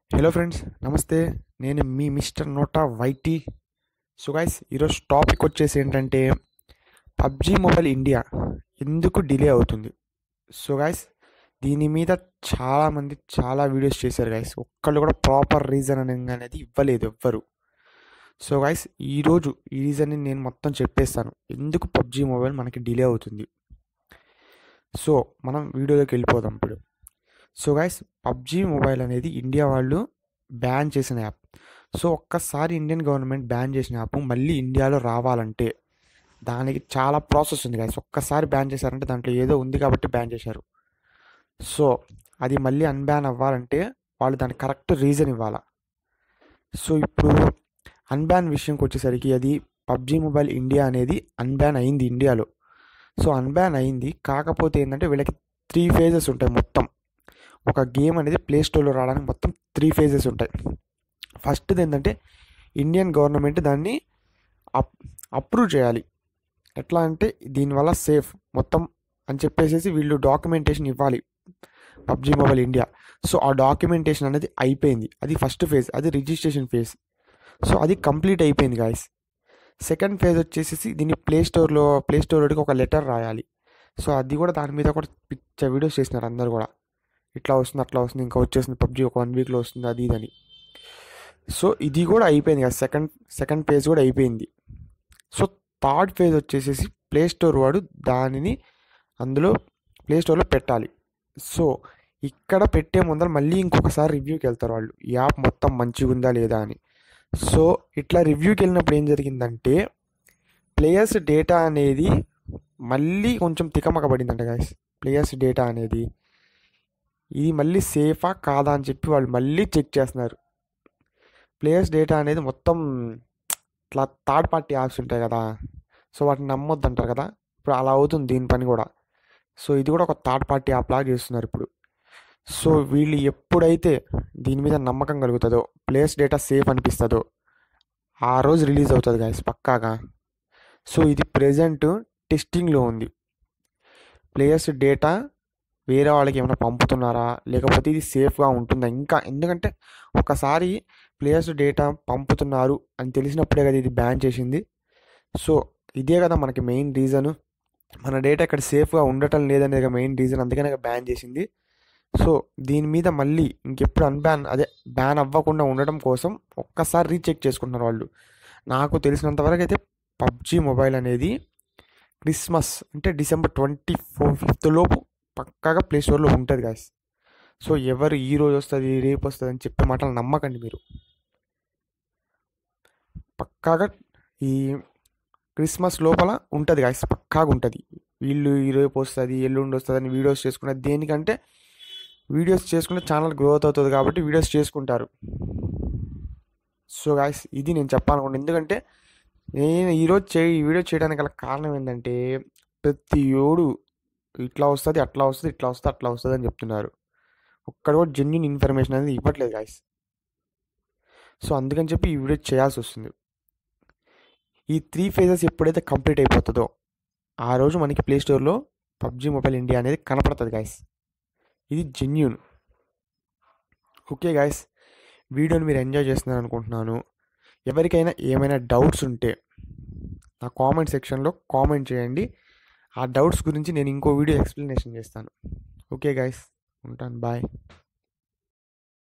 hello friends నమస్తే నేను మీ మిస్టర్ నోటా వైటీ సో గైస్ ఈరోజు టాపిక్ వచ్చేసి ఏంటంటే పబ్జీ మొబైల్ ఇండియా ఎందుకు డిలే అవుతుంది సో గైస్ దీని మీద చాలామంది చాలా వీడియోస్ చేశారు గైస్ ఒక్కళ్ళు కూడా ప్రాపర్ రీజన్ అనేది ఇవ్వలేదు ఎవ్వరు సో గైస్ ఈరోజు ఈ రీజన్ని నేను మొత్తం చెప్పేస్తాను ఎందుకు పబ్జీ మొబైల్ మనకి డిలే అవుతుంది సో మనం వీడియోలోకి వెళ్ళిపోదాం ఇప్పుడు సో గైస్ పబ్జీ మొబైల్ అనేది ఇండియా వాళ్ళు బ్యాన్ చేసిన యాప్ సో ఒక్కసారి ఇండియన్ గవర్నమెంట్ బ్యాన్ చేసిన యాప్ మళ్ళీ ఇండియాలో రావాలంటే దానికి చాలా ప్రాసెస్ ఉంది గైస్ ఒక్కసారి బ్యాన్ చేశారంటే దాంట్లో ఏదో ఉంది కాబట్టి బ్యాన్ చేశారు సో అది మళ్ళీ అన్బ్యాన్ అవ్వాలంటే వాళ్ళు దానికి కరెక్ట్ రీజన్ ఇవ్వాలా సో ఇప్పుడు అన్బ్యాన్ విషయంకి వచ్చేసరికి అది పబ్జీ మొబైల్ ఇండియా అనేది అన్బ్యాన్ అయింది ఇండియాలో సో అన్బ్యాన్ అయింది కాకపోతే ఏంటంటే వీళ్ళకి త్రీ ఫేజెస్ ఉంటాయి మొత్తం ఒక గేమ్ అనేది ప్లే స్టోర్లో రావడానికి మొత్తం త్రీ ఫేజెస్ ఉంటాయి ఫస్ట్ది ఏంటంటే ఇండియన్ గవర్నమెంట్ దాన్ని అప్ అప్రూవ్ చేయాలి ఎట్లా అంటే దీనివల్ల సేఫ్ మొత్తం అని చెప్పేసి వీళ్ళు డాక్యుమెంటేషన్ ఇవ్వాలి పబ్జీ మొబైల్ ఇండియా సో ఆ డాక్యుమెంటేషన్ అనేది అయిపోయింది అది ఫస్ట్ ఫేజ్ అది రిజిస్ట్రేషన్ ఫేజ్ సో అది కంప్లీట్ అయిపోయింది గాయస్ సెకండ్ ఫేజ్ వచ్చేసి దీన్ని ప్లే స్టోర్లో ప్లే స్టోర్లోకి ఒక లెటర్ రాయాలి సో అది కూడా దాని మీద కూడా పిచ్చ వీడియోస్ చేసినారు అందరు కూడా ఇట్లా వస్తుంది అట్లా వస్తుంది ఇంకా వచ్చేసింది పబ్జీ ఒక వన్ వీక్లో వస్తుంది అది ఇదని సో ఇది కూడా అయిపోయింది కదా సెకండ్ సెకండ్ ఫేజ్ కూడా అయిపోయింది సో థర్డ్ ఫేజ్ వచ్చేసేసి ప్లే స్టోర్ వాడు దానిని అందులో ప్లే స్టోర్లో పెట్టాలి సో ఇక్కడ పెట్టే ముందర మళ్ళీ ఇంకొకసారి రివ్యూకి వెళ్తారు వాళ్ళు ఈ యాప్ మొత్తం మంచిగా ఉందా లేదా అని సో ఇట్లా రివ్యూకి వెళ్ళినప్పుడు ఏం జరిగిందంటే ప్లేయర్స్ డేటా అనేది మళ్ళీ కొంచెం తికమక పడిందంట గాయస్ ప్లేయర్స్ డేటా అనేది ఇది మళ్ళీ సేఫా కాదా అని చెప్పి వాళ్ళు మళ్ళీ చెక్ చేస్తున్నారు ప్లేయర్స్ డేటా అనేది మొత్తం ఇట్లా థర్డ్ పార్టీ యాప్స్ ఉంటాయి కదా సో వాటిని నమ్మొద్దు అంటారు కదా ఇప్పుడు అలా అవుతుంది దీని పని కూడా సో ఇది కూడా ఒక థర్డ్ పార్టీ యాప్ లాగా చేస్తున్నారు ఇప్పుడు సో వీళ్ళు ఎప్పుడైతే దీని మీద నమ్మకం కలుగుతుందో ప్లేయర్స్ డేటా సేఫ్ అనిపిస్తుందో ఆ రోజు రిలీజ్ అవుతుంది గాయస్ పక్కాగా సో ఇది ప్రజెంట్ టెస్టింగ్లో ఉంది ప్లేయర్స్ డేటా వేరే వాళ్ళకి ఏమైనా పంపుతున్నారా లేకపోతే ఇది సేఫ్గా ఉంటుందా ఇంకా ఎందుకంటే ఒకసారి ప్లేయర్స్ డేటా పంపుతున్నారు అని తెలిసినప్పుడే కదా ఇది బ్యాన్ చేసింది సో ఇదే కదా మనకి మెయిన్ రీజను మన డేటా ఇక్కడ సేఫ్గా ఉండటం లేదనేది మెయిన్ రీజన్ అందుకనే బ్యాన్ చేసింది సో దీని మీద మళ్ళీ ఇంకెప్పుడు అన్బ్యాన్ అదే బ్యాన్ అవ్వకుండా ఉండడం కోసం ఒక్కసారి రీచెక్ చేసుకుంటున్నారు వాళ్ళు నాకు తెలిసినంత వరకు అయితే పబ్జీ మొబైల్ అనేది క్రిస్మస్ అంటే డిసెంబర్ ట్వంటీ ఫోర్ ఫిఫ్త్ లోపు పక్కాగా ప్లే స్టోర్లో ఉంటుంది గాయస్ సో ఎవరు ఈ రోజు వస్తుంది రేపు వస్తుంది అని చెప్పే మాటలు నమ్మకండి మీరు పక్కాగా ఈ క్రిస్మస్ లోపల ఉంటుంది గాయస్ పక్కాగా ఉంటుంది వీళ్ళు ఈ రేపు వస్తుంది ఎల్లుండి వస్తుంది అని వీడియోస్ చేసుకున్నది దేనికంటే వీడియోస్ చేసుకుంటే ఛానల్ గ్రోత్ అవుతుంది కాబట్టి వీడియోస్ చేసుకుంటారు సో గాయస్ ఇది నేను చెప్పాలనుకుంటున్నాను ఎందుకంటే నేను ఈరోజు చే ఈ వీడియో చేయడానికి గల కారణం ఏంటంటే ప్రతి ఓడు ఇట్లా వస్తుంది అట్లా వస్తుంది ఇట్లా వస్తుంది అట్లా వస్తుంది అని చెప్తున్నారు ఒక్కడ కూడా జెన్యున్ ఇన్ఫర్మేషన్ అనేది ఇవ్వట్లేదు గాయస్ సో అందుకని చెప్పి ఈ వీడియో చేయాల్సి వస్తుంది ఈ త్రీ ఫేజెస్ ఎప్పుడైతే కంప్లీట్ అయిపోతుందో ఆ రోజు మనకి ప్లే స్టోర్లో పబ్జీ మొబైల్ ఇండియా అనేది కనపడుతుంది గాయస్ ఇది జెన్యున్ ఓకే గాయస్ వీడియోని మీరు ఎంజాయ్ చేస్తున్నారు అనుకుంటున్నాను ఎవరికైనా ఏమైనా డౌట్స్ ఉంటే నా కామెంట్ సెక్షన్లో కామెంట్ చేయండి ఆ డౌట్స్ గురించి నేను ఇంకో వీడియో ఎక్స్ప్లెనేషన్ చేస్తాను ఓకే గాయస్ ఉంటాను బాయ్